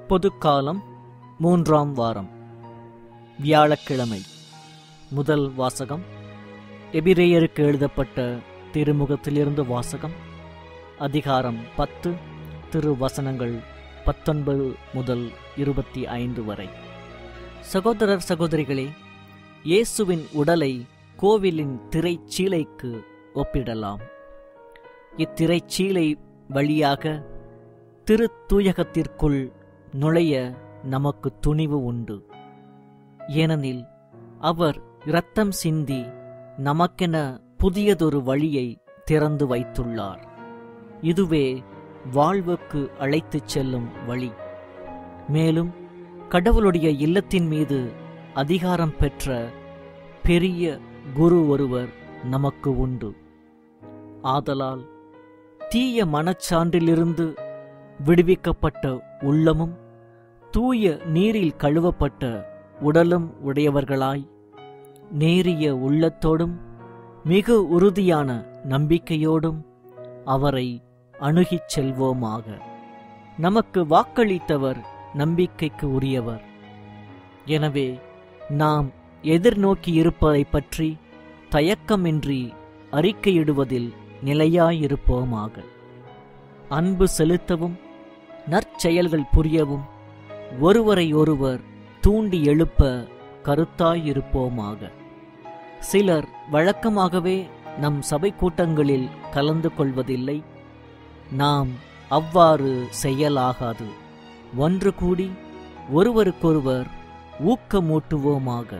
பொதுக்காலம் மூன்றாம் வாரம் வியாழக்கிழமை முதல் வாசகம் எபிரேயருக்கு எழுதப்பட்ட திருமுகத்திலிருந்து வாசகம் அதிகாரம் பத்து திருவசனங்கள் பத்தொன்பது முதல் இருபத்தி ஐந்து வரை சகோதரர் சகோதரிகளே இயேசுவின் உடலை கோவிலின் திரைச்சீலைக்கு ஒப்பிடலாம் இத்திரைச்சீலை வழியாக திரு தூயகத்திற்குள் நுழைய நமக்கு துணிவு உண்டு ஏனெனில் அவர் இரத்தம் சிந்தி நமக்கென புதியதொரு வழியை திறந்து வைத்துள்ளார் இதுவே வாழ்வுக்கு அழைத்துச் செல்லும் வழி மேலும் கடவுளுடைய இல்லத்தின் மீது அதிகாரம் பெற்ற பெரிய குரு ஒருவர் நமக்கு உண்டு ஆதலால் தீய மனச்சான்றிலிருந்து விடுவிக்கப்பட்ட உள்ளமும் தூய நீரில் கழுவப்பட்ட உடலும் உடையவர்களாய் நேரிய உள்ளத்தோடும் மிக உறுதியான நம்பிக்கையோடும் அவரை அணுகிச் செல்வோமாக நமக்கு வாக்களித்தவர் நம்பிக்கைக்கு உரியவர் எனவே நாம் எதிர்நோக்கி இருப்பதைப் பற்றி தயக்கமின்றி அறிக்கையிடுவதில் நிலையாயிருப்போமாக அன்பு செலுத்தவும் நற்செயல்கள் புரியவும் ஒருவரை ஒருவர் தூண்டி எழுப்ப கருத்தாயிருப்போமாக சிலர் வழக்கமாகவே நம் சபை கூட்டங்களில் கலந்து கொள்வதில்லை நாம் அவ்வாறு செய்யலாகாது ஒன்று கூடி ஒருவருக்கொருவர் ஊக்கமூட்டுவோமாக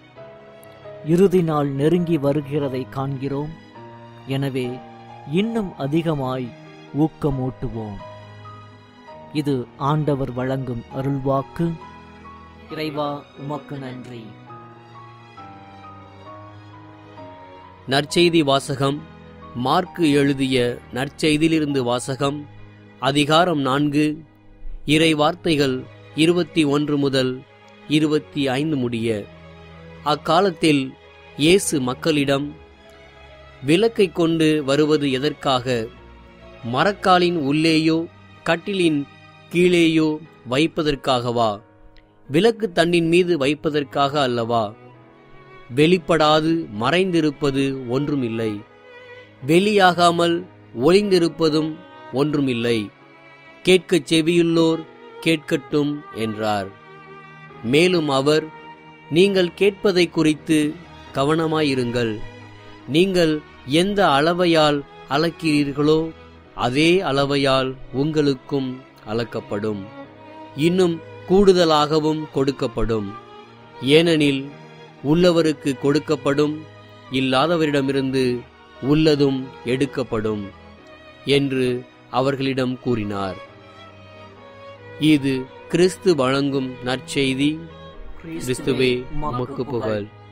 இறுதி நாள் நெருங்கி வருகிறதை காண்கிறோம் எனவே இன்னும் அதிகமாய் ஊக்கமூட்டுவோம் இது ஆண்டவர் வழங்கும் அருள்வாக்கு இறைவா உமக்கு நன்றி நற்செய்தி வாசகம் மார்க்கு எழுதிய நற்செய்தியிலிருந்து வாசகம் அதிகாரம் நான்கு இறை வார்த்தைகள் இருபத்தி ஒன்று முதல் இருபத்தி ஐந்து முடிய அக்காலத்தில் இயேசு மக்களிடம் விளக்கை கொண்டு வருவது எதற்காக மரக்காலின் உள்ளேயோ கட்டிலின் கீழேயோ வைப்பதற்காகவா விளக்கு தண்டின் மீது வைப்பதற்காக அல்லவா வெளிப்படாது மறைந்திருப்பது ஒன்றுமில்லை வெளியாகாமல் ஒளிந்திருப்பதும் ஒன்றுமில்லை கேட்கச் செவியுள்ளோர் கேட்கட்டும் என்றார் மேலும் அவர் நீங்கள் கேட்பதை குறித்து கவனமாயிருங்கள் நீங்கள் எந்த அளவையால் அளக்கிறீர்களோ அதே அளவையால் உங்களுக்கும் அளக்கப்படும் இன்னும் கூடுதலாகவும் கொடுக்கப்படும் ஏனெனில் உள்ளவருக்கு கொடுக்கப்படும் இல்லாதவரிடமிருந்து உள்ளதும் எடுக்கப்படும் என்று அவர்களிடம் கூறினார் இது கிறிஸ்து வழங்கும் நற்செய்தி கிறிஸ்துவே உமக்கு புகழ்